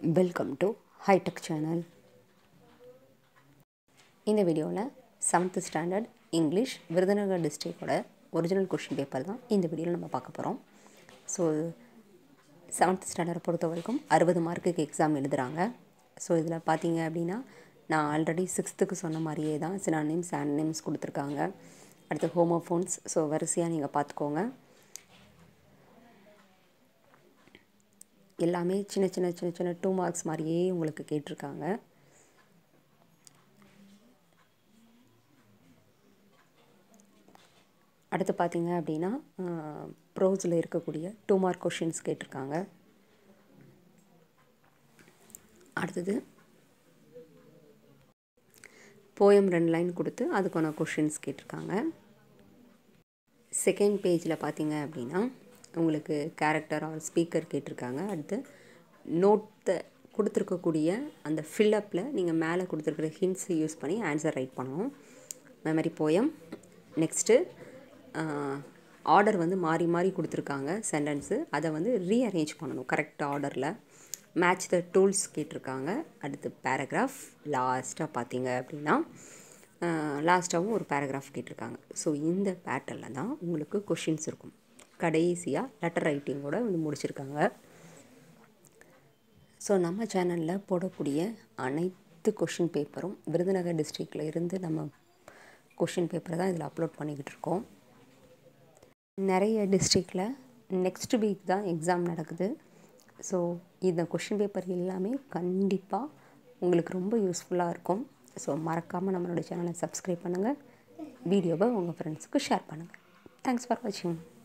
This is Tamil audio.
வெல்கம் டு ஹைடெக் சேனல் இந்த வீடியோவில் செவன்த்து ஸ்டாண்டர்ட் இங்கிலீஷ் விருதுநகர் டிஸ்ட்ரிக்டோட ஒரிஜினல் கொஷின் பேப்பர் தான் இந்த வீடியோவில் நம்ம பார்க்க போகிறோம் ஸோ செவன்த் ஸ்டாண்டர்டை பொறுத்த வரைக்கும் அறுபது மார்க்குக்கு எக்ஸாம் எழுதுகிறாங்க ஸோ இதில் பார்த்தீங்க அப்படின்னா நான் ஆல்ரெடி சிக்ஸ்த்துக்கு சொன்ன மாதிரியே தான் சினானிம்ஸ் ஆன்னிம்ஸ் கொடுத்துருக்காங்க அடுத்து ஹோமோஃபோன்ஸ் ஸோ வரிசையாக நீங்கள் பார்த்துக்கோங்க எல்லாமே சின்ன சின்ன சின்ன சின்ன டூ மார்க்ஸ் மாதிரியே உங்களுக்கு கேட்டிருக்காங்க அடுத்து பார்த்தீங்க அப்படின்னா ப்ரோஸில் இருக்கக்கூடிய டூ மார்க் கொஷின்ஸ் கேட்டிருக்காங்க அடுத்தது போயம் ரெண்டு லைன் கொடுத்து அதுக்கான கொஷின்ஸ் கேட்டிருக்காங்க செகண்ட் பேஜில் பார்த்தீங்க அப்படின்னா உங்களுக்கு கேரக்டர் ஆர் ஸ்பீக்கர் கேட்டிருக்காங்க அடுத்து நோட்டை கொடுத்துருக்கக்கூடிய அந்த ஃபில்லப்பில் நீங்கள் மேலே கொடுத்துருக்குற ஹிண்ட்ஸை யூஸ் பண்ணி ஆன்சர் ரைட் பண்ணணும் மெமரி போயம் நெக்ஸ்ட்டு ஆர்டர் வந்து மாறி மாறி கொடுத்துருக்காங்க சென்டென்ஸு அதை வந்து ரீஅரேஞ்ச் பண்ணணும் கரெக்ட் ஆர்டரில் மேட்ச் த டூல்ஸ் கேட்டிருக்காங்க அடுத்து பேராகிராஃப் லாஸ்ட்டாக பார்த்தீங்க அப்படின்னா லாஸ்ட்டாகவும் ஒரு பேராகிராஃப் கேட்டிருக்காங்க ஸோ இந்த பேட்டர்னில் தான் உங்களுக்கு கொஷின்ஸ் இருக்கும் கடைசியாக லெட்டர் ரைட்டிங்கோட வந்து முடிச்சிருக்காங்க ஸோ நம்ம சேனலில் போடக்கூடிய அனைத்து கொஷின் பேப்பரும் விருதுநகர் டிஸ்ட்ரிக்டில் இருந்து நம்ம கொஷின் பேப்பரை தான் இதில் அப்லோட் பண்ணிக்கிட்டு இருக்கோம் நிறைய டிஸ்ட்ரிக்டில் நெக்ஸ்ட் வீக் தான் எக்ஸாம் நடக்குது ஸோ இந்த கொஷின் பேப்பர் எல்லாமே கண்டிப்பாக உங்களுக்கு ரொம்ப யூஸ்ஃபுல்லாக இருக்கும் ஸோ மறக்காமல் நம்மளோட சேனலை சப்ஸ்கிரைப் பண்ணுங்கள் வீடியோவை உங்கள் ஃப்ரெண்ட்ஸுக்கு ஷேர் பண்ணுங்கள் தேங்க்ஸ் ஃபார் வாட்சிங்